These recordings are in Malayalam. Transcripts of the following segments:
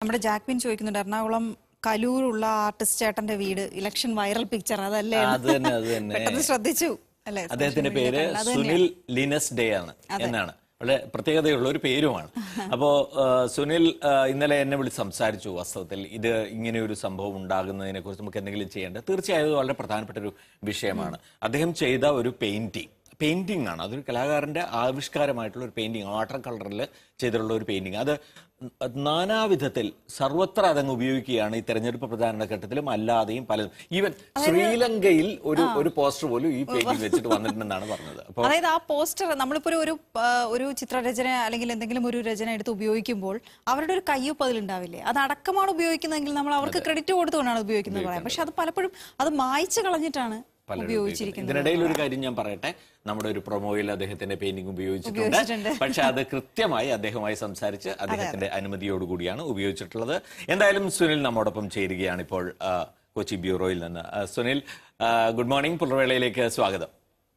നമ്മുടെ ജാക്വിൻ ചോദിക്കുന്നുണ്ട് എറണാകുളം കലൂരുള്ള ആർട്ടിസ്റ്റ് ചേട്ടന്റെ വീട് ഇലക്ഷൻ വൈറൽ പിക്ചർ അതല്ലേ അത് തന്നെ അത് തന്നെ പെട്ടെന്ന് ശ്രദ്ധിച്ചു അല്ലേ അദ്ദേഹത്തിന്റെ social media പേര് കണ്ടത് അത് തന്നെയാ. സുനിൽ ലിനസ് ഡേ ആണ് എന്നാണ് വളരെ പ്രത്യേകതയുള്ള ഒരു പേരുമാണ് അപ്പോ ആ, സുനിൽ ആ, ഇന്നലെ എന്നെ വിളിച്ച് സംസാരിച്ചു വാസ്തവത്തിൽ ഇത് ഇങ്ങനെ ഒരു സംഭവം ഉണ്ടാകുന്നതിനെ കുറിച്ച് നമുക്ക് എന്തെങ്കിലും ചെയ്യേണ്ടത് തീർച്ചയായും ഇത് വളരെ പ്രധാനപ്പെട്ട ഒരു വിഷയമാണ് അദ്ദേഹം ചെയ്ത ഒരു പെയിന്റിംഗ് പെയിന്റിംഗ് ആണ് അതൊരു കലാകാരന്റെ ആവിഷ്കാരമായിട്ടുള്ള ഒരു പെയിന്റിംഗ് വാട്ടർ കളറിൽ ചെയ്തിട്ടുള്ള ഒരു പെയിന്റിംഗ് അത് നാനാവിധത്തിൽ സർവത്ര അതങ്ങ് ഉപയോഗിക്കുകയാണ് ഈ തെരഞ്ഞെടുപ്പ് പ്രചാരണ ഘട്ടത്തിലും അല്ലാതെയും പലതും ഈവൻ ശ്രീലങ്കയിൽ ഒരു ഒരു പോസ്റ്റർ പോലും ഈ പെയിന്റിംഗ് വെച്ചിട്ട് വന്നിട്ടുണ്ടെന്നാണ് പറഞ്ഞത് അപ്പോൾ അതായത് ആ പോസ്റ്റർ നമ്മളിപ്പോ ഒരു- ഒരു ആ, ഒരു ചിത്രരചന അല്ലെങ്കിൽ എന്തെങ്കിലും ഒരു രചന എടുത്ത് ഉപയോഗിക്കുമ്പോൾ അവരുടെ ഒരു കയ്യൊപ്പ് അതിലുണ്ടാവില്ലേ അത് അടക്കമാണ് ഉപയോഗിക്കുന്നതെങ്കിൽ നമ്മൾ അവർക്ക് ക്രെഡിറ്റ് കൊടുത്തുകൊണ്ടാണ് ഉപയോഗിക്കുന്നത് പറയാം പക്ഷെ അത് പലപ്പോഴും അത് മായ്ച്ചു കളഞ്ഞിട്ടാണ് പലരും ഉപയോഗിച്ചിരിക്കുന്നത് ഇതിനിടയിൽ ഒരു കാര്യം ഞാൻ പറയട്ടെ നമ്മുടെ ഒരു പ്രൊമോയിൽ അദ്ദേഹത്തിന്റെ പെയിന്റിംഗ് ഉപയോഗിച്ചിട്ടുണ്ട് ഉപയോഗിച്ചിട്ടുണ്ട്. പക്ഷെ അത് കൃത്യമായി അദ്ദേഹവുമായി സംസാരിച്ച് അദ്ദേഹത്തിന്റെ അനുമതിയോടുകൂടിയാണ് ഉപയോഗിച്ചിട്ടുള്ളത് എന്തായാലും സുനിൽ നമ്മോടൊപ്പം ചേരുകയാണ് ഇപ്പോൾ ആ, കൊച്ചി ബ്യൂറോയിൽ നിന്ന് ആ, സുനിൽ ആ, ഗുഡ് മോർണിംഗ് പുലർവേളയിലേക്ക് സ്വാഗതം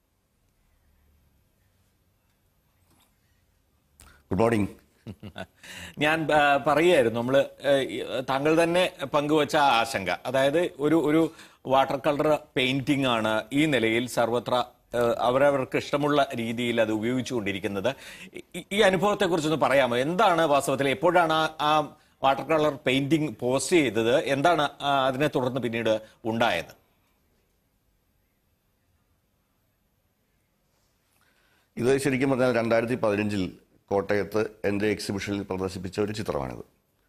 ഗുഡ് മോർണിംഗ് ഞാൻ ആ, പറയുകയായിരുന്നു നമ്മൾ താങ്കൾ തന്നെ പങ്കുവച്ച ആ ആശങ്ക അതായത് ഒരു ഒരു വാട്ടർ കളർ പെയിന്റിംഗ് ആണ് ഈ നിലയിൽ സർവത്ര ആ, അവരവർക്ക് ഇഷ്ടമുള്ള രീതിയിൽ അത് ഉപയോഗിച്ചുകൊണ്ടിരിക്കുന്നത് ഈ- ഈ അനുഭവത്തെ കുറിച്ചൊന്ന് പറയാമോ എന്താണ് വാസ്തവത്തിൽ എപ്പോഴാണ് ആ- ആ വാട്ടർ കളർ പെയിന്റിംഗ് പോസ്റ്റ് ചെയ്തത് എന്താണ് ആ, അതിനെ തുടർന്ന് പിന്നീട് ഉണ്ടായത് ഇത് ശരിക്കും പറഞ്ഞാൽ രണ്ടായിരത്തി പതിനഞ്ചിൽ കോട്ടയത്ത് എൻ്റെ എക്സിബിഷനിൽ പ്രദർശിപ്പിച്ച ഒരു ചിത്രമാണിത്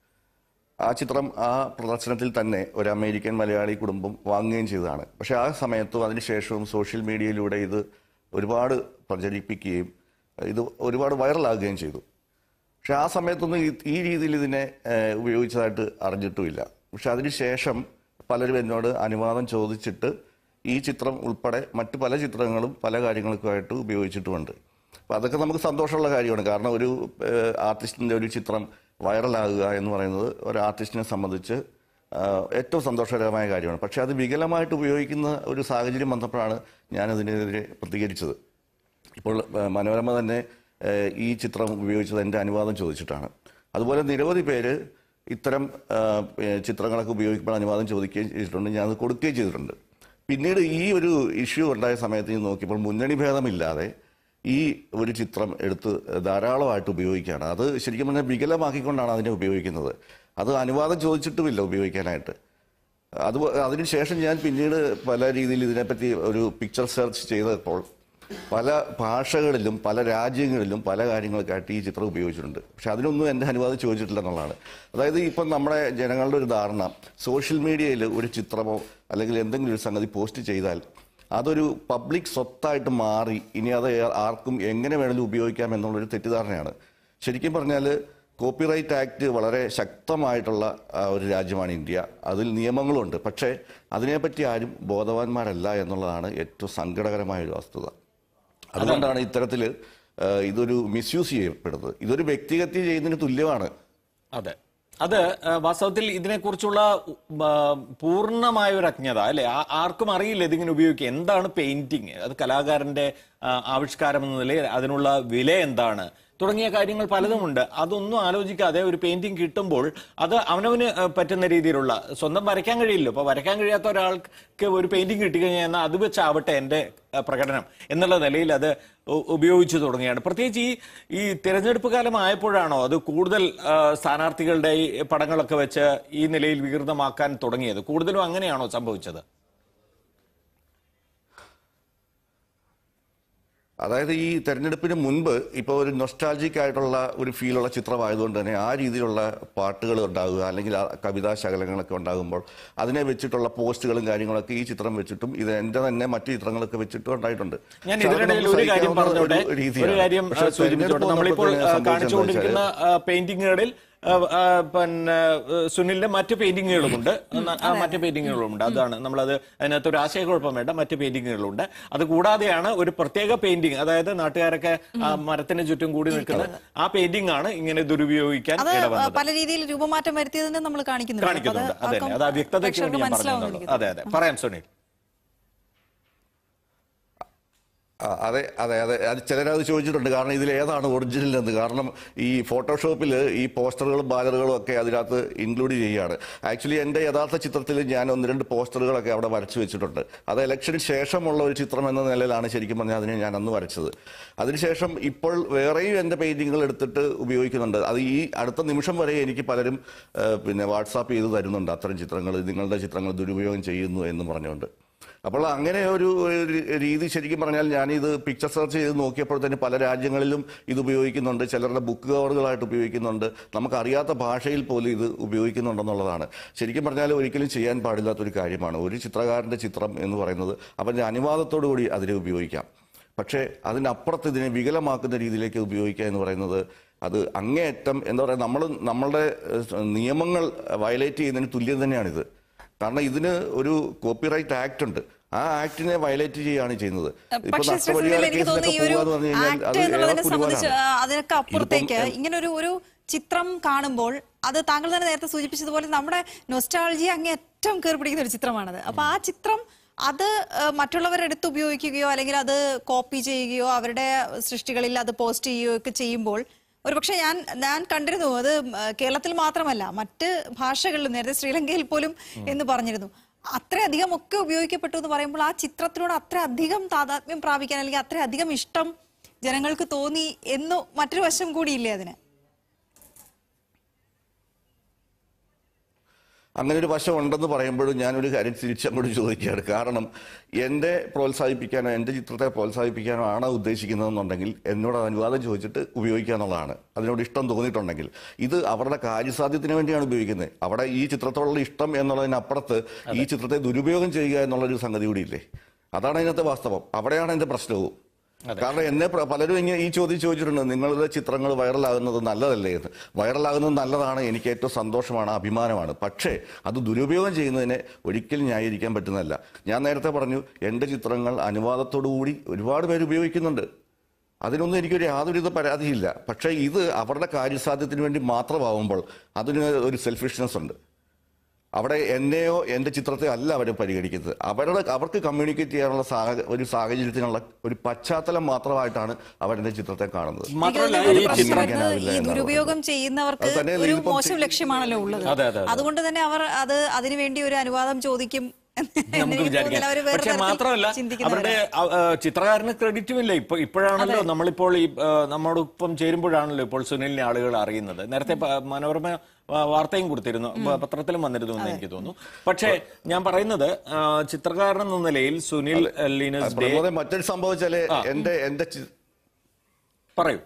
ആ ചിത്രം ആ പ്രദർശനത്തിൽ തന്നെ ഒരു അമേരിക്കൻ മലയാളി കുടുംബം വാങ്ങുകയും ചെയ്തതാണ് പക്ഷേ ആ സമയത്തും അതിനുശേഷവും സോഷ്യൽ മീഡിയയിലൂടെ ഇത് ഒരുപാട് പ്രചരിപ്പിക്കുകയും ഇത് ഒരുപാട് വൈറലാകുകയും ചെയ്തു പക്ഷെ ആ സമയത്തൊന്നും ഈ- ഈ രീതിയിൽ ഇതിനെ ഏഹ്, ഉപയോഗിച്ചതായിട്ട് അറിഞ്ഞിട്ടുമില്ല പക്ഷെ അതിനുശേഷം പലരും എന്നോട് അനുവാദം ചോദിച്ചിട്ട് ഈ ചിത്രം ഉൾപ്പെടെ മറ്റു പല ചിത്രങ്ങളും പല കാര്യങ്ങൾക്കുമായിട്ട് ഉപയോഗിച്ചിട്ടുമുണ്ട് അപ്പം അതൊക്കെ നമുക്ക് സന്തോഷമുള്ള കാര്യമാണ് കാരണം ഒരു ഏഹ്, ആർട്ടിസ്റ്റിൻ്റെ ഒരു ചിത്രം വൈറലാകുക എന്ന് പറയുന്നത് ഒരു ആർട്ടിസ്റ്റിനെ സംബന്ധിച്ച് ആഹ്, ഏറ്റവും സന്തോഷകരമായ കാര്യമാണ് പക്ഷെ അത് വികലമായിട്ട് ഉപയോഗിക്കുന്ന ഒരു സാഹചര്യം വന്നപ്പോഴാണ് ഞാനതിനെതിരെ പ്രതികരിച്ചത് ഇപ്പോൾ ഏഹ്, മനോരമ തന്നെ ഏഹ്, ഈ ചിത്രം ഉപയോഗിച്ചത് എൻ്റെ അനുവാദം ചോദിച്ചിട്ടാണ് അതുപോലെ നിരവധി പേര് ഇത്തരം ഏഹ്, ഏഹ്, ചിത്രങ്ങളൊക്കെ ഉപയോഗിക്കുമ്പോൾ അനുവാദം ചോദിക്കുകയും ചെയ്തിട്ടുണ്ട് ഞാൻ അത് കൊടുക്കുകയും ചെയ്തിട്ടുണ്ട് പിന്നീട് ഈ ഒരു ഇഷ്യൂ ഉണ്ടായ സമയത്ത് ഞാൻ നോക്കിയപ്പോൾ മുന്നണി ഭേദമില്ലാതെ ഈ ഒരു ചിത്രം എടുത്ത് ധാരാളമായിട്ട് ഉപയോഗിക്കുകയാണ് അത് ശരിക്കും പറഞ്ഞാൽ വികലമാക്കിക്കൊണ്ടാണ് അതിനെ ഉപയോഗിക്കുന്നത് അത് അനുവാദം ചോദിച്ചിട്ടുമില്ല ഉപയോഗിക്കാനായിട്ട് അത് അതിനുശേഷം ഞാൻ പിന്നീട് പല രീതിയിൽ ഇതിനെപ്പറ്റി ഒരു പിക്ചർ സെർച്ച് ചെയ്തപ്പോൾ പല ഭാഷകളിലും പല രാജ്യങ്ങളിലും പല കാര്യങ്ങൾക്കായിട്ട് ഈ ചിത്രം ഉപയോഗിച്ചിട്ടുണ്ട് പക്ഷെ അതിനൊന്നും എൻ്റെ അനുവാദം ചോദിച്ചിട്ടില്ല എന്നുള്ളതാണ് അതായത് ഇപ്പം നമ്മുടെ ജനങ്ങളുടെ ഒരു ധാരണ സോഷ്യൽ മീഡിയയിൽ ഒരു ചിത്രമോ അല്ലെങ്കിൽ എന്തെങ്കിലും ഒരു സംഗതി പോസ്റ്റ് ചെയ്താൽ അതൊരു പബ്ലിക് സ്വത്തായിട്ട് മാറി ഇനി അത് ആർക്കും എങ്ങനെ വേണമെങ്കിലും ഉപയോഗിക്കാം എന്നുള്ളൊരു തെറ്റിദ്ധാരണയാണ് ശരിക്കും പറഞ്ഞാൽ കോപ്പിറൈറ്റ് ആക്ട് വളരെ ശക്തമായിട്ടുള്ള ആ, ഒരു രാജ്യമാണ് ഇന്ത്യ അതിൽ നിയമങ്ങളുണ്ട് പക്ഷേ അതിനെപ്പറ്റി ആരും ബോധവാന്മാരല്ല എന്നുള്ളതാണ് ഏറ്റവും സങ്കടകരമായ ഒരു വസ്തുത അതുകൊണ്ടാണ് ഇത്തരത്തിൽ ഇതൊരു മിസ്യൂസ് ചെയ്യപ്പെടുന്നത് ഇതൊരു വ്യക്തിഹത്യ ചെയ്യുന്നതിന് തുല്യമാണ് അതെ അത് ആ, വാസ്തവത്തിൽ ഇതിനെക്കുറിച്ചുള്ള ഉം, ആ, പൂർണ്ണമായ ഒരു അജ്ഞത അല്ലെ ആ- ആർക്കും അറിയില്ല ഇതിങ്ങനെ ഉപയോഗിക്കുക എന്താണ് പെയിന്റിങ് അത് കലാകാരന്റെ ആ, ആവിഷ്കാരം എന്ന നിലയിൽ അതിനുള്ള വില എന്താണ് തുടങ്ങിയ കാര്യങ്ങൾ പലതുമുണ്ട് അതൊന്നും ആലോചിക്കാതെ ഒരു പെയിന്റിംഗ് കിട്ടുമ്പോൾ അത് അവനവന് ആ, പറ്റുന്ന രീതിയിലുള്ള സ്വന്തം വരയ്ക്കാൻ കഴിയില്ലോ അപ്പൊ വരയ്ക്കാൻ കഴിയാത്ത ഒരാൾക്ക് ഒരു പെയിന്റിംഗ് കിട്ടിക്കഴിഞ്ഞാൽ എന്നാൽ അത് വെച്ചാവട്ടെ എന്റെ ആ, പ്രകടനം എന്നുള്ള നിലയിൽ അത് ഉ- ഉപയോഗിച്ചു തുടങ്ങിയാണ് പ്രത്യേകിച്ച് ഈ ഈ തിരഞ്ഞെടുപ്പ് കാലം ആയപ്പോഴാണോ അത് കൂടുതൽ ആ, സ്ഥാനാർത്ഥികളുടെ ഈ പടങ്ങളൊക്കെ വെച്ച് ഈ നിലയിൽ വികൃതമാക്കാൻ തുടങ്ങിയത് കൂടുതലും അങ്ങനെയാണോ സംഭവിച്ചത് അതായത് ഈ തെരഞ്ഞെടുപ്പിന് മുൻപ് ഇപ്പോൾ ഒരു നൊസ്റ്റാൾജിക് ആയിട്ടുള്ള ഒരു ഫീലുള്ള ചിത്രമായതുകൊണ്ട് തന്നെ ആ രീതിയിലുള്ള പാട്ടുകൾ ഉണ്ടാകുക അല്ലെങ്കിൽ ആ കവിതാ ശകലങ്ങളൊക്കെ ഉണ്ടാകുമ്പോൾ അതിനെ വെച്ചിട്ടുള്ള പോസ്റ്റുകളും കാര്യങ്ങളൊക്കെ ഈ ചിത്രം വെച്ചിട്ടും ഇത് എൻ്റെ തന്നെ മറ്റു ചിത്രങ്ങളൊക്കെ വെച്ചിട്ടും ഉണ്ടായിട്ടുണ്ട് ഞാൻ പക്ഷേ അത് ഇതിനിടയിൽ നമുക്ക് ഒരു കാര്യം സഹിക്കാവുന്ന പറഞ്ഞോട്ടെ ഒരു രീതിയാണ്. ഒരു കാര്യം പക്ഷേ ആ, സൂചിപ്പിച്ചോട്ടെ തെരഞ്ഞെടുപ്പ് നമ്മളിപ്പോൾ വന്നപ്പോൾ ആ, സംഭവിച്ചത് കാണിച്ചുകൊണ്ടിരിക്കുന്ന ആ, പെയിന്റിങ്ങുകളിൽ ആ, ആ, പിന്നെ ആ, സുനിലിന്റെ മറ്റ് പെയിന്റിങ്ങുകളുമുണ്ട് ന- ആ, മറ്റ് പെയിന്റിങ്ങുകളുമുണ്ട് അതാണ് നമ്മളത് അതിനകത്ത് ഒരു ആശയക്കുഴപ്പം വേണ്ട മറ്റ് പെയിന്റിങ്ങുകളുണ്ട് അത് കൂടാതെയാണ് ഒരു പ്രത്യേക പെയിന്റിങ് അതായത് നാട്ടുകാരൊക്കെ ആ മരത്തിന് ചുറ്റും കൂടി നിൽക്കുന്ന ആ പെയിന്റിംഗ് ആണ് ഇങ്ങനെ ദുരുപയോഗിക്കാൻ അത് ഇടവന്നത് പല രീതിയിൽ രൂപമാറ്റം വരുത്തിയതിന് നമ്മൾ കാണിക്കുന്നുണ്ട് അപ്പൊ കാണിക്കുന്നുണ്ട് അത് അതെ ആർക്കും അത് ആ വ്യക്തതയ്ക്ക് വേണ്ടി പ്രേക്ഷകർക്ക് ഞാൻ മനസ്സിലാവുമെന്ന് പറഞ്ഞു എനിക്ക് അതെ അതെ പറയാം സുനിൽ ആ, അതെ അതെ അതെ അത് ചിലരത് ചോദിച്ചിട്ടുണ്ട് കാരണം ഇതിൽ ഏതാണ് ഒറിജിനൽ എന്ന് കാരണം ഈ ഫോട്ടോഷോപ്പിൽ ഈ പോസ്റ്ററുകളും ബാനറുകളും ഒക്കെ അതിനകത്ത് ഇൻക്ലൂഡ് ചെയ്യുകയാണ് ആക്ച്വലി എൻ്റെ യഥാർത്ഥ ചിത്രത്തിൽ ഞാൻ ഒന്ന് രണ്ട് പോസ്റ്ററുകളൊക്കെ അവിടെ വരച്ചു വെച്ചിട്ടുണ്ട് അത് ഇലക്ഷന് ശേഷമുള്ള ഒരു ചിത്രം എന്ന നിലയിലാണ് ശരിക്കും പറഞ്ഞാൽ അതിനെ ഞാൻ അന്ന് വരച്ചത് അതിനുശേഷം ഇപ്പോൾ വേറെയും എൻ്റെ പെയിന്റിങ്ങുകൾ എടുത്തിട്ട് ഉപയോഗിക്കുന്നുണ്ട് അത് ഈ അടുത്ത നിമിഷം വരെ എനിക്ക് പലരും ആ, പിന്നെ വാട്സാപ്പ് ചെയ്ത് തരുന്നുണ്ട് അത്തരം ചിത്രങ്ങൾ നിങ്ങളുടെ ചിത്രങ്ങൾ ദുരുപയോഗം ചെയ്യുന്നു എന്ന് പറഞ്ഞുകൊണ്ട് അപ്പോൾ അങ്ങനെ ഒരു ഒരു രീതി ശരിക്കും പറഞ്ഞാൽ ഞാനിത് പിക്ചർ സെർച്ച് ചെയ്ത് നോക്കിയപ്പോൾ തന്നെ പല രാജ്യങ്ങളിലും ഇത് ഉപയോഗിക്കുന്നുണ്ട് ചിലരുടെ ബുക്ക് കവറുകളായിട്ട് ഉപയോഗിക്കുന്നുണ്ട് നമുക്കറിയാത്ത ഭാഷയിൽ പോലും ഇത് ഉപയോഗിക്കുന്നുണ്ടെന്നുള്ളതാണ് ശരിക്കും പറഞ്ഞാൽ ഒരിക്കലും ചെയ്യാൻ പാടില്ലാത്തൊരു കാര്യമാണ് ഒരു ചിത്രകാരൻ്റെ ചിത്രം എന്ന് പറയുന്നത് അവൻ്റെ അനുവാദത്തോടു കൂടി അതിനെ ഉപയോഗിക്കാം പക്ഷേ അതിനപ്പുറത്ത് ഇതിനെ വികലമാക്കുന്ന രീതിയിലേക്ക് ഉപയോഗിക്കുക എന്ന് പറയുന്നത് അത് അങ്ങേയറ്റം എന്താ പറയുക നമ്മൾ നമ്മളുടെ ഏഹ്, നിയമങ്ങൾ വയലേറ്റ് ചെയ്യുന്നതിന് തുല്യം തന്നെയാണിത് കാരണം ഇതിന് ഒരു കോപ്പിറൈറ്റ് ആക്ട് ഉണ്ട് ആ ആക്ടിനെ വയലേറ്റ് ചെയ്യുകയാണ് ചെയ്യുന്നത് ഇപ്പൊ പക്ഷേ ശ്രീ നഷ്ടപരിഹാര സുനിൽ, എനിക്ക് തോന്നുന്നു ഈ കേസിലൊക്കെ ഒരു പോകാന്ന് പറഞ്ഞു കഴിഞ്ഞാൽ ആക്ട് അത് എന്നുള്ളതിനെ ഏറെ സംബന്ധിച്ച് കുരുവാനാണ്. ആ, അതിനൊക്കെ അപ്പുറത്തേക്ക് ഇതിപ്പം, ഇങ്ങനെ ഒരു ഒരു ചിത്രം കാണുമ്പോൾ അത് താങ്കൾ തന്നെ നേരത്തെ സൂചിപ്പിച്ചതുപോലെ നമ്മുടെ നൊസ്റ്റാൾജി അങ്ങേ ഏറ്റവും കയറി പിടിക്കുന്ന ഒരു ചിത്രമാണത് അപ്പൊ ആ ചിത്രം അത് ആ, മറ്റുള്ളവരെടുത്ത് ഉപയോഗിക്കുകയോ അല്ലെങ്കിൽ അത് കോപ്പി ചെയ്യുകയോ അവരുടെ സൃഷ്ടികളിൽ അത് പോസ്റ്റ് ചെയ്യുകയോ ഒക്കെ ചെയ്യുമ്പോൾ ഒരുപക്ഷെ ഞാൻ ഞാൻ കണ്ടിരുന്നു അത് ആ, കേരളത്തിൽ മാത്രമല്ല മറ്റ് ഭാഷകളിലും നേരത്തെ ശ്രീലങ്കയിൽ പോലും എന്ന് പറഞ്ഞിരുന്നു അത്രയധികം ഒക്കെ ഉപയോഗിക്കപ്പെട്ടു എന്ന് പറയുമ്പോൾ ആ ചിത്രത്തിനോട് അത്ര അധികം താതാത്മ്യം പ്രാപിക്കാൻ അല്ലെങ്കിൽ അത്ര അധികം ഇഷ്ടം ജനങ്ങൾക്ക് തോന്നി എന്നു മറ്റൊരു വശം കൂടിയില്ലേ അതിന് അങ്ങനെ ഒരു വശം ഉണ്ടെന്ന് പറയുമ്പോഴും ഞാനൊരു കാര്യം തിരിച്ചങ്ങോട്ട് ചോദിക്കുകയാണ് കാരണം എന്റെ പ്രോത്സാഹിപ്പിക്കാനോ എന്റെ ചിത്രത്തെ പ്രോത്സാഹിപ്പിക്കാനോ ആണ് ഉദ്ദേശിക്കുന്നതെന്നുണ്ടെങ്കിൽ എന്നോട് അത് അനുവാദം ചോദിച്ചിട്ട് ഉപയോഗിക്കുക എന്നുള്ളതാണ് അതിനോട് ഇഷ്ടം തോന്നിയിട്ടുണ്ടെങ്കിൽ ഇത് അവരുടെ കാര്യസാധ്യത്തിന് വേണ്ടിയാണ് ഉപയോഗിക്കുന്നത് അവിടെ ഈ ചിത്രത്തോടുള്ള ഇഷ്ടം എന്നുള്ളതിനപ്പുറത്ത് ഈ ചിത്രത്തെ ദുരുപയോഗം ചെയ്യുക എന്നുള്ളൊരു സംഗതി കൂടിയില്ലേ അതാണ് അതിനകത്തെ വാസ്തവം അവിടെയാണ് എന്റെ പ്രശ്നവും കാരണം എന്നെ പ്ര- പലരും ഇങ്ങനെ ഈ ചോദ്യം ചോദിച്ചിട്ടുണ്ട് നിങ്ങളുടെ ചിത്രങ്ങൾ വൈറലാകുന്നത് നല്ലതല്ലേ എന്ന് വൈറലാകുന്നത് നല്ലതാണ് എനിക്ക് ഏറ്റവും സന്തോഷമാണ് അഭിമാനമാണ് പക്ഷേ അത് ദുരുപയോഗം ചെയ്യുന്നതിനെ ഒരിക്കലും ന്യായീകരിക്കാൻ പറ്റുന്നതല്ല ഞാൻ നേരത്തെ പറഞ്ഞു എൻ്റെ ചിത്രങ്ങൾ അനുവാദത്തോടു കൂടി ഒരുപാട് പേര് ഉപയോഗിക്കുന്നുണ്ട് അതിനൊന്നും എനിക്കൊരു യാതൊരുവിധ പരാതിയില്ല പക്ഷേ ഇത് അവരുടെ കാര്യസാധ്യത്തിന് വേണ്ടി മാത്രമാവുമ്പോൾ അതിന് ഒരു സെൽഫിഷ്നെസ് ഉണ്ട് അവിടെ എന്നെയോ എൻ്റെ ചിത്രത്തെയോ അല്ല അവർ പരിഗണിക്കുന്നത് അവരുടെ അവർക്ക് കമ്മ്യൂണിക്കേറ്റ് ചെയ്യാനുള്ള സാഹ- ഒരു സാഹചര്യത്തിനുള്ള ഒരു പശ്ചാത്തലം മാത്രമായിട്ടാണ് അവരെന്റെ ചിത്രത്തെ കാണുന്നത് മാത്രമല്ല എനിക്ക് തോന്നുന്നു ഈ ഒരു ചിത്രം പ്രശ്നം വരുന്നത് ചിത്രം ഈ ദുരുപയോഗം ചെയ്യുന്നവർക്ക് അത് തന്നെ ഒരു ഇതിപ്പം മോശം ലക്ഷ്യമാണല്ലോ ഉള്ളത് അതെ, അതെ, അതെ. അതുകൊണ്ട് തന്നെ അവർ അത് അതിനുവേണ്ടി ഒരു അനുവാദം ചോദിക്കും എന്ന് നമുക്ക് എനിക്ക് വിചാരിക്കാം തോന്നുന്നില്ല. അവര് വേറെ പക്ഷെ തരത്തിൽ മാത്രമല്ല അവരുടെ ചിന്തിക്കുന്നവരാണ്. അ- ആ, ചിത്രകാരന് ക്രെഡിറ്റും ഇല്ല ഇപ്പൊ ഇപ്പോഴാണല്ലോ നമ്മളിപ്പോൾ ഈ ആ, നമ്മോടൊപ്പം ചേരുമ്പോഴാണല്ലോ ഇപ്പോൾ സുനിലിനെ ആളുകൾ അറിയുന്നത് നേരത്തെ പ- മനോരമ ആ, വാർത്തയും കൊടുത്തിരുന്നു പ- പത്രത്തിലും വന്നിരുന്നു എന്ന് എനിക്ക് തോന്നുന്നു പക്ഷേ ഞാൻ പറയുന്നത് ആ, ചിത്രകാരൻ എന്ന നിലയിൽ സുനിൽ ലീനസ് ഡേ പ്രമോദം മറ്റൊരു സംഭവിച്ചാല് എന്റെ എന്റെ ചി- പറയൂ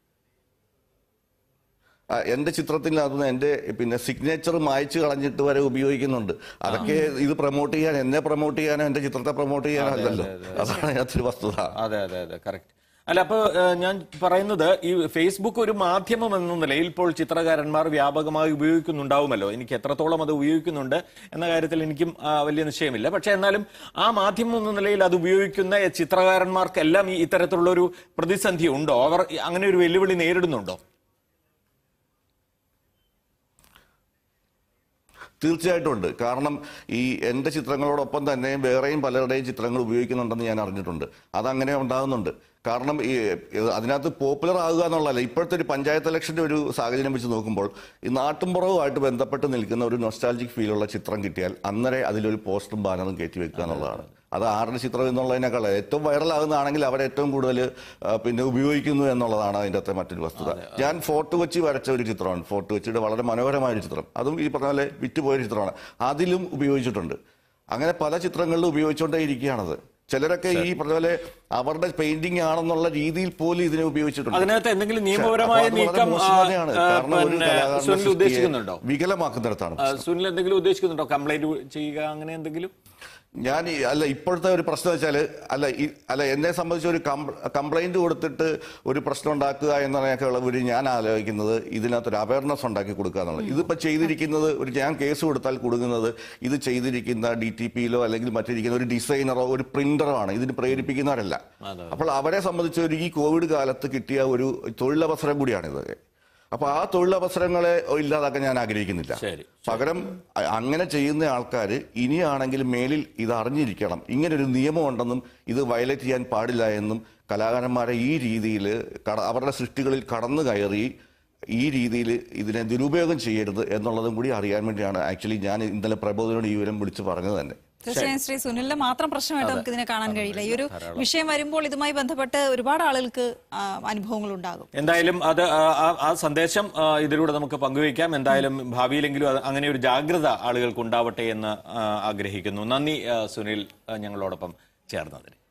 ആ, എന്റെ ചിത്രത്തിനകത്ത് എന്റെ പിന്നെ സിഗ്നേച്ചർ മായ്ച്ചു കളഞ്ഞിട്ട് വരെ ഉപയോഗിക്കുന്നുണ്ട് അതൊക്കെ ഇത് പ്രൊമോട്ട് ചെയ്യാൻ എന്നെ പ്രൊമോട്ട് ചെയ്യാനോ എന്റെ ചിത്രത്തെ പ്രൊമോട്ട് ചെയ്യാനോ അല്ലല്ലോ അതാണ് അതിനകത്തൊരു വസ്തുത അതെ അതെ അതെ കറക്റ്റ് അല്ല അപ്പൊ ഏഹ്, ഞാൻ പറയുന്നത് ഈ ഫേസ്ബുക്ക് ഒരു മാധ്യമം എന്ന നിലയിൽ ഇപ്പോൾ ചിത്രകാരന്മാർ വ്യാപകമായി ഉപയോഗിക്കുന്നുണ്ടാവുമല്ലോ എനിക്ക് എത്രത്തോളം അത് ഉപയോഗിക്കുന്നുണ്ട് എന്ന കാര്യത്തിൽ എനിക്കും ആ, വലിയ നിശ്ചയമില്ല പക്ഷെ എന്നാലും ആ മാധ്യമം എന്ന നിലയിൽ അത് ഉപയോഗിക്കുന്ന ചിത്രകാരന്മാർക്കെല്ലാം ഈ ഇത്തരത്തിലുള്ള ഒരു പ്രതിസന്ധി ഉണ്ടോ അവർ അങ്ങനെ ഒരു വെല്ലുവിളി നേരിടുന്നുണ്ടോ തീർച്ചയായിട്ടും ഉണ്ട് കാരണം ഈ എൻ്റെ ചിത്രങ്ങളോടൊപ്പം തന്നെ വേറെയും പലരുടെയും ചിത്രങ്ങൾ ഉപയോഗിക്കുന്നുണ്ടെന്ന് ഞാൻ അറിഞ്ഞിട്ടുണ്ട് അതങ്ങനെ ഉണ്ടാകുന്നുണ്ട് കാരണം ഈ ഇത് അതിനകത്ത് പോപ്പുലർ ആകുക എന്നുള്ളതല്ല ഇപ്പോഴത്തെ ഒരു പഞ്ചായത്ത് ഇലക്ഷൻ്റെ ഒരു സാഹചര്യം വെച്ച് നോക്കുമ്പോൾ ഈ നാട്ടുമ്പുറവുമായിട്ട് ബന്ധപ്പെട്ട് നിൽക്കുന്ന ഒരു നൊസ്റ്റാൾജിക് ഫീലുള്ള ചിത്രം കിട്ടിയാൽ അന്നേരം അതിലൊരു പോസ്റ്ററും ബാനറും കയറ്റി വെക്കുക എന്നുള്ളതാണ് അത് ആരുടെ ചിത്രം എന്നുള്ളതിനേക്കാൾ ഏറ്റവും വൈറലാകുന്നതാണെങ്കിൽ അവർ ഏറ്റവും കൂടുതൽ ആ, പിന്നെ ഉപയോഗിക്കുന്നു എന്നുള്ളതാണ് അതിൻ്റെ അകത്തെ മറ്റൊരു വസ്തുത ഞാൻ ഫോർട്ട് കൊച്ചി വരച്ച ഒരു ചിത്രമാണ് ഫോർട്ട് കൊച്ചിയുടെ വളരെ മനോഹരമായ ഒരു ചിത്രം അതും ഈ പറഞ്ഞ പോലെ വിറ്റുപോയൊരു ചിത്രമാണ് അതിലും ഉപയോഗിച്ചിട്ടുണ്ട് അങ്ങനെ പല ചിത്രങ്ങളിലും ഉപയോഗിച്ചുകൊണ്ടേ ഇരിക്കുകയാണത് ചിലരൊക്കെ ഈ പറഞ്ഞ പോലെ അവരുടെ പെയിന്റിംഗ് ആണെന്നുള്ള രീതിയിൽ പോലും ഇതിനെ ഉപയോഗിച്ചിട്ടുണ്ട് അതിനകത്ത് എന്തെങ്കിലും പക്ഷേ, നിയമപരമായ അപ്പോൾ അത് വളരെ നീക്കം ആ, മോശം തന്നെയാണ്. ആ, കാരണം ഒരു പിന്നെ കലാകാരന്റെ സുനിൽ സൃഷ്ടിയെ ഉദ്ദേശിക്കുന്നുണ്ടോ വികലമാക്കുന്നിടത്താണ് ആ, സുനിൽ എന്തെങ്കിലും ഉദ്ദേശിക്കുന്നുണ്ടോ കംപ്ലൈന്റ് ചെയ്യുക അങ്ങനെ എന്തെങ്കിലും ഞാൻ ഈ- അല്ല ഇപ്പോഴത്തെ ഒരു പ്രശ്നം വെച്ചാൽ അല്ല ഈ അല്ല എന്നെ സംബന്ധിച്ച് ഒരു കംപ്ലൈന്റ് കൊടുത്തിട്ട് ഒരു പ്രശ്നം ഉണ്ടാക്കുക എന്നതിനേക്കാൾ ഒരു ഞാൻ ആലോചിക്കുന്നത് ഇതിനകത്തൊരു അവയർനെസ് ഉണ്ടാക്കി കൊടുക്കുക എന്നുള്ളത് ഇതിപ്പോൾ ചെയ്തിരിക്കുന്നത് ഒരു ഞാൻ കേസ് കൊടുത്താൽ കൊടുക്കുന്നത് ഇത് ചെയ്തിരിക്കുന്ന ഡി ടി പിയിലോ അല്ലെങ്കിൽ മറ്റിരിക്കുന്ന ഒരു ഡിസൈനറോ ഒരു പ്രിന്ററോ ആണ് ഇതിന് പ്രേരിപ്പിക്കുന്നവരല്ല അപ്പോൾ അവരെ സംബന്ധിച്ച് ഒരു ഈ കോവിഡ് കാലത്ത് കിട്ടിയ ഒരു തൊഴിലവസരം കൂടിയാണ് ഇതൊക്കെ അപ്പൊ ആ തൊഴിലവസരങ്ങളെ ഇല്ലാതാക്കാൻ ഞാൻ ആഗ്രഹിക്കുന്നില്ല ശരി പകരം അ- അങ്ങനെ ചെയ്യുന്ന ആൾക്കാർ ഇനിയാണെങ്കിലും മേലിൽ ഇത് അറിഞ്ഞിരിക്കണം ഇങ്ങനൊരു നിയമം ഉണ്ടെന്നും ഇത് വയലേറ്റ് ചെയ്യാൻ പാടില്ല എന്നും കലാകാരന്മാരെ ഈ രീതിയിൽ അവരുടെ സൃഷ്ടികളിൽ കടന്നു കയറി ഈ രീതിയിൽ ഇതിനെ ദുരുപയോഗം ചെയ്യരുത് എന്നുള്ളതും കൂടി അറിയാൻ വേണ്ടിയാണ് ആക്ച്വലി ഞാൻ ഇന്നലെ പ്രബോധനോട് ഈ വിവരം വിളിച്ചു പറഞ്ഞത് തന്നെ തീർച്ചയായും ശ്രീ സുനിലിന്റെ മാത്രം പ്രശ്നമായിട്ട് നമുക്ക് ഇതിനെ കാണാൻ കഴിയില്ല ഈ ഒരു വിഷയം വരുമ്പോൾ ഇതുമായി ബന്ധപ്പെട്ട് ഒരുപാട് ആളുകൾക്ക് ആ, അനുഭവങ്ങൾ ഉണ്ടാകും എന്തായാലും അത് ആ- ആ- ആ സന്ദേശം ആ, ഇതിലൂടെ നമുക്ക് പങ്കുവയ്ക്കാം എന്തായാലും ഭാവിയിലെങ്കിലും അത് അങ്ങനെ ഒരു ജാഗ്രത ആളുകൾക്ക് ഉണ്ടാവട്ടെ എന്ന് ആ, ആഗ്രഹിക്കുന്നു നന്ദി ആ, സുനിൽ ആ, ഞങ്ങളോടൊപ്പം ചേർന്നതിന്